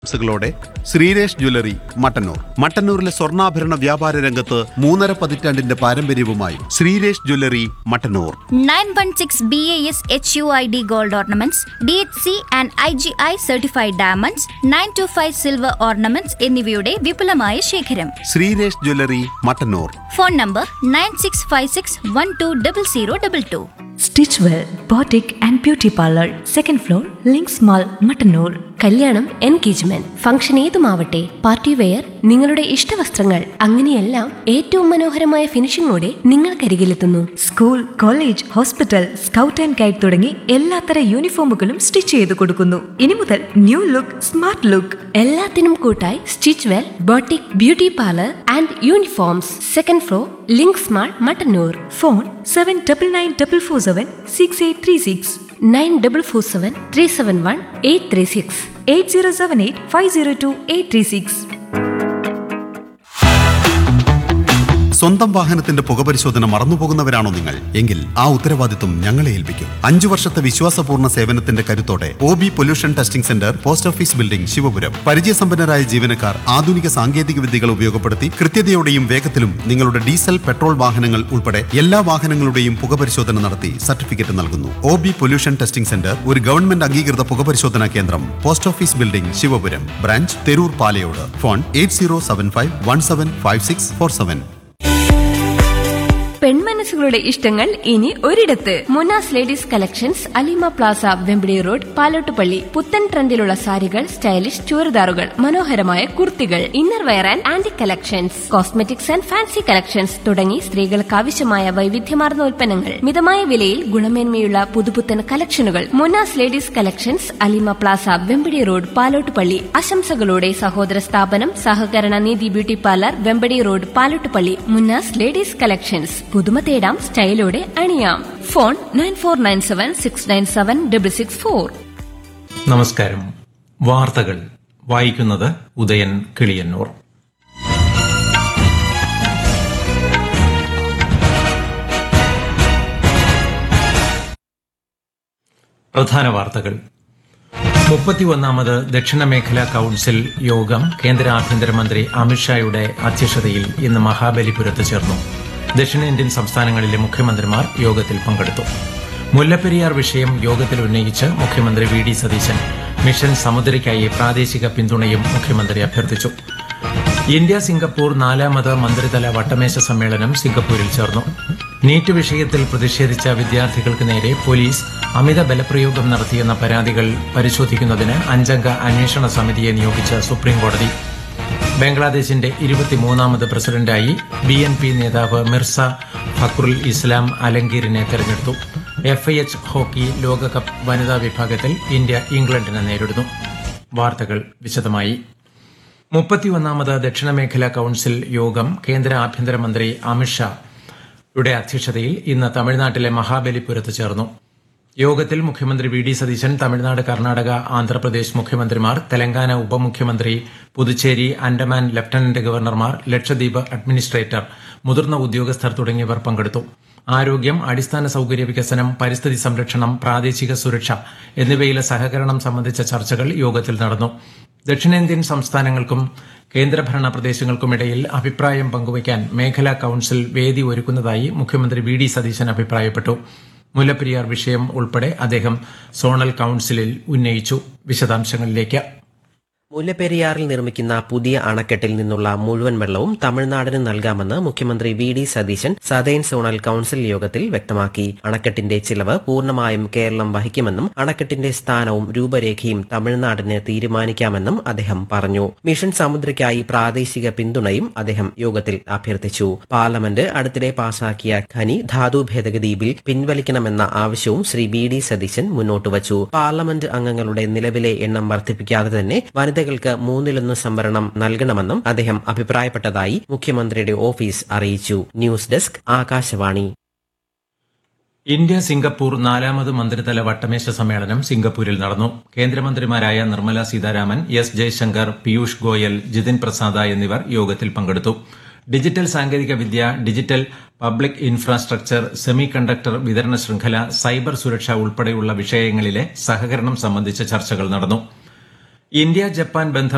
ോടെ Sreeresh jewellery Mattannur മട്ടന്നൂരിലെ സ്വർണ്ണാഭരണ വ്യാപാര രംഗത്ത് മൂന്നര പതിറ്റാണ്ടിന്റെ പാരമ്പര്യവുമായി Sreeresh jewellery Mattannur 916 BAS HUID gold ornaments, DHC and IGI certified diamonds, 925 silver ornaments എന്നിവയുടെ വിപുലമായ ശേഖരം Sreeresh jewellery Mattannur phone number nine six five six one two double zero double two Stitchwell boutique and beauty parlour second floor Links Mall Mattannur കല്യാണം engagement function ഏതുമാവട്ടെ party wear നിങ്ങളുടെ ഇഷ്ടവസ്ത്രങ്ങൾ അങ്ങനെയെല്ലാം ഏറ്റവും മനോഹരമായ ഫിനിഷിംഗോടെ നിങ്ങൾക്കരികിലെത്തുന്നു school college hospital scout and guide തുടങ്ങി എല്ലാത്തര യൂണിഫോമുകളും സ്റ്റിച്ച് ചെയ്ത് കൊടുക്കുന്നു ഇനി മുതൽ ന്യൂ ലുക്ക് സ്മാർട്ട് ലുക്ക് എല്ലാത്തിനും കൂട്ടായി Stitch Well boutique beauty parlour and uniforms second floor Links Mall Mattannur phone seven double nine double four seven six eight three six nine double four seven three seven one eight three six eight zero seven eight five zero two eight three six സ്വന്തം വാഹനത്തിന്റെ പുകപരിശോധന മറന്നുപോകുന്നവരാണോ നിങ്ങൾ എങ്കിൽ ആ ഉത്തരവാദിത്വം ഞങ്ങളെ ഏൽപ്പിക്കും അഞ്ചു വർഷത്തെ വിശ്വാസപൂർണ്ണ സേവനത്തിന്റെ കരുത്തോടെ O B pollution testing centre post office building Sivapuram പരിചയസമ്പന്നരായ ജീവനക്കാർ ആധുനിക സാങ്കേതിക വിദ്യകൾ ഉപയോഗപ്പെടുത്തി കൃത്യതയോടെയും വേഗത്തിലും നിങ്ങളുടെ ഡീസൽ പെട്രോൾ വാഹനങ്ങൾ ഉൾപ്പെടെ എല്ലാ വാഹനങ്ങളുടെയും പുകപരിശോധന നടത്തി സർട്ടിഫിക്കറ്റ് നൽകുന്നു O B pollution testing centre ഒരു ഗവൺമെന്റ് അംഗീകൃത പുകപരിശോധനാ കേന്ദ്രം post office building Sivapuram branch Theroor Palayode phone eight zero seven five one seven five six four seven പെൺമനസ്സുകളുടെ ഇഷ്ടങ്ങൾ ഇനി ഒരിടത്ത് Munas ladies collections Alima plaza Vembidi road Palottupalli പുത്തൻ ട്രെൻഡിലുള്ള സാരികൾ സ്റ്റൈലിഷ് ചുരിദാറുകൾ മനോഹരമായ കുർത്തികൾ inner wear and aunty collections cosmetics and fancy collections തുടങ്ങി സ്ത്രീകൾക്ക് ആവശ്യമായ വൈവിധ്യമാർന്ന ഉൽപ്പന്നങ്ങൾ മിതമായ വിലയിൽ ഗുണമേന്മയുള്ള പുതുപുത്തൻ കളക്ഷനുകൾ മുനാസ് ladies collections Alima plaza Vembadi road Palottupalli ആശംസകളോടെ സഹോദര സ്ഥാപനം സഹകരണ നീതി beauty parlour Vembadi road Palottupalli Munnas ladies collections പുതുമ തേടാം സ്റ്റൈലോടെ അണിയാം phone nine four nine seven six nine seven double six four നമസ്കാരം വാർത്തകൾ വായിക്കുന്നത് ഉദയൻ കിളിയന്നൂർ പ്രധാന വാർത്തകൾ മുപ്പത്തിയൊന്നാമത് ദക്ഷിണ മേഖലാ കൌൺസിൽ യോഗം കേന്ദ്ര ആഭ്യന്തരമന്ത്രി അമിത്ഷായുടെ അധ്യക്ഷതയിൽ ഇന്ന് മഹാബലിപുരത്ത് ചേർന്നു ദക്ഷിണേന്ത്യൻ സംസ്ഥാനങ്ങളിലെ മുഖ്യമന്ത്രിമാർ യോഗത്തിൽ പങ്കെടുത്തു മുല്ലപ്പെരിയാർ വിഷയം യോഗത്തിൽ ഉന്നയിച്ച് മുഖ്യമന്ത്രി വി ഡി സതീശൻ മിഷൻ സമുദ്രയ്ക്കായി പ്രാദേശിക പിന്തുണയും മുഖ്യമന്ത്രി അഭ്യർത്ഥിച്ചു ഇന്ത്യ സിംഗപ്പൂർ നാലാമത് മന്ത്രിതല വട്ടമേശ സമ്മേളനം സിംഗപ്പൂരിൽ ചേർന്നു നീറ്റ് വിഷയത്തിൽ പ്രതിഷേധിച്ച വിദ്യാർത്ഥികൾക്ക് നേരെ പോലീസ് അമിത ബലപ്രയോഗം നടത്തിയെന്ന പരാതികൾ പരിശോധിക്കുന്നതിന് അഞ്ചംഗ അന്വേഷണ സമിതിയെ നിയോഗിച്ച സുപ്രീംകോടതി ബംഗ്ലാദേശിന്റെ ഇരുപത്തിമൂന്നാമത് പ്രസിഡന്റായി ബി എൻ പി നേതാവ് മിർസ ഫക്രുൽ ഇസ്ലാം അലങ്കീറിനെ തെരഞ്ഞെടുത്തു എഫ് ഐ എച്ച് ഹോക്കി ലോകകപ്പ് വനിതാ വിഭാഗത്തിൽ ഇന്ത്യ ഇംഗ്ലണ്ടിനെ നേരിടുന്നു വാർത്തകൾ വിശദമായി മുപ്പത്തിയൊന്നാമത് ദക്ഷിണമേഖലാ കൌൺസിൽ യോഗം കേന്ദ്ര ആഭ്യന്തരമന്ത്രി അമിത്ഷാ യുടെ അധ്യക്ഷതയിൽ ഇന്ന് തമിഴ്നാട്ടിലെ മഹാബലിപുരത്ത് ചേർന്നു യോഗത്തിൽ മുഖ്യമന്ത്രി വി ഡി സതീശൻ തമിഴ്നാട് കർണാടക ആന്ധ്രാപ്രദേശ് മുഖ്യമന്ത്രിമാർ തെലങ്കാന ഉപമുഖ്യമന്ത്രി പുതുച്ചേരി ആൻഡമാൻ ലഫ്റ്റനന്റ് ഗവർണർമാർ ലക്ഷദ്വീപ് അഡ്മിനിസ്ട്രേറ്റർ മുതിർന്ന ഉദ്യോഗസ്ഥർ തുടങ്ങിയവർ പങ്കെടുത്തു ആരോഗ്യം അടിസ്ഥാന സൌകര്യ വികസനം പരിസ്ഥിതി സംരക്ഷണം പ്രാദേശിക സുരക്ഷ എന്നിവയിലെ സഹകരണം സംബന്ധിച്ച ചർച്ചകൾ യോഗത്തിൽ നടന്നു ദക്ഷിണേന്ത്യൻ സംസ്ഥാനങ്ങൾക്കും കേന്ദ്രഭരണ പ്രദേശങ്ങൾക്കുമിടയിൽ അഭിപ്രായം പങ്കുവയ്ക്കാൻ മേഖലാ കൌൺസിൽ വേദി ഒരുക്കുന്നതായി മുഖ്യമന്ത്രി വി ഡി സതീശൻ അഭിപ്രായപ്പെട്ടു മുല്ലപ്പെരിയാർ വിഷയം ഉൾപ്പെടെ അദ്ദേഹം സോണൽ കൌൺസിലിൽ ഉന്നയിച്ചു വിശദാംശങ്ങളിലേക്ക് മുല്ലപ്പെരിയാറിൽ നിർമ്മിക്കുന്ന പുതിയ അണക്കെട്ടിൽ നിന്നുള്ള മുഴുവൻ വെള്ളവും തമിഴ്നാടിന് നൽകാമെന്ന് മുഖ്യമന്ത്രി V D Satheesan southern zonal council യോഗത്തിൽ വ്യക്തമാക്കി അണക്കെട്ടിന്റെ ചിലവ് പൂർണ്ണമായും കേരളം വഹിക്കുമെന്നും അണക്കെട്ടിന്റെ സ്ഥാനവും രൂപരേഖയും തമിഴ്നാടിന് തീരുമാനിക്കാമെന്നും അദ്ദേഹം പറഞ്ഞു മിഷൻ സമുദ്രയ്ക്കായി പ്രാദേശിക പിന്തുണയും അദ്ദേഹം യോഗത്തിൽ അഭ്യർത്ഥിച്ചു പാർലമെന്റ് അടുത്തിടെ പാസാക്കിയ ഖനി ധാതു ഭേദഗതി ബിൽ പിൻവലിക്കണമെന്ന ആവശ്യവും ശ്രീ ബി ഡി സതീശൻ മുന്നോട്ടുവച്ചു പാർലമെന്റ് അംഗങ്ങളുടെ നിലവിലെ എണ്ണം വർദ്ധിപ്പിക്കാതെ തന്നെ വനിതകൾക്ക് മൂന്നിലൊന്ന് സംവരണം നൽകണമെന്നും അദ്ദേഹം അഭിപ്രായപ്പെട്ടതായി മുഖ്യമന്ത്രിയുടെ ഓഫീസ് അറിയിച്ചു news desk Akashvani India Singapore നാലാമത് മന്ത്രിതല വട്ടമേശ സമ്മേളനം സിംഗപ്പൂരിൽ നടന്നു കേന്ദ്രമന്ത്രിമാരായ നിർമ്മല സീതാരാമൻ എസ് ജയശങ്കർ പീയൂഷ് ഗോയൽ ജിതിൻ പ്രസാദ എന്നിവർ യോഗത്തിൽ പങ്കെടുത്തു ഡിജിറ്റൽ സാങ്കേതിക വിദ്യ digital public infrastructure semiconductor വിതരണ ശൃംഖല സൈബർ സുരക്ഷ ഉൾപ്പെടെയുള്ള വിഷയങ്ങളിലെ സഹകരണം സംബന്ധിച്ച ചർച്ചകൾ നടന്നു ഇന്ത്യ ജപ്പാൻ ബന്ധം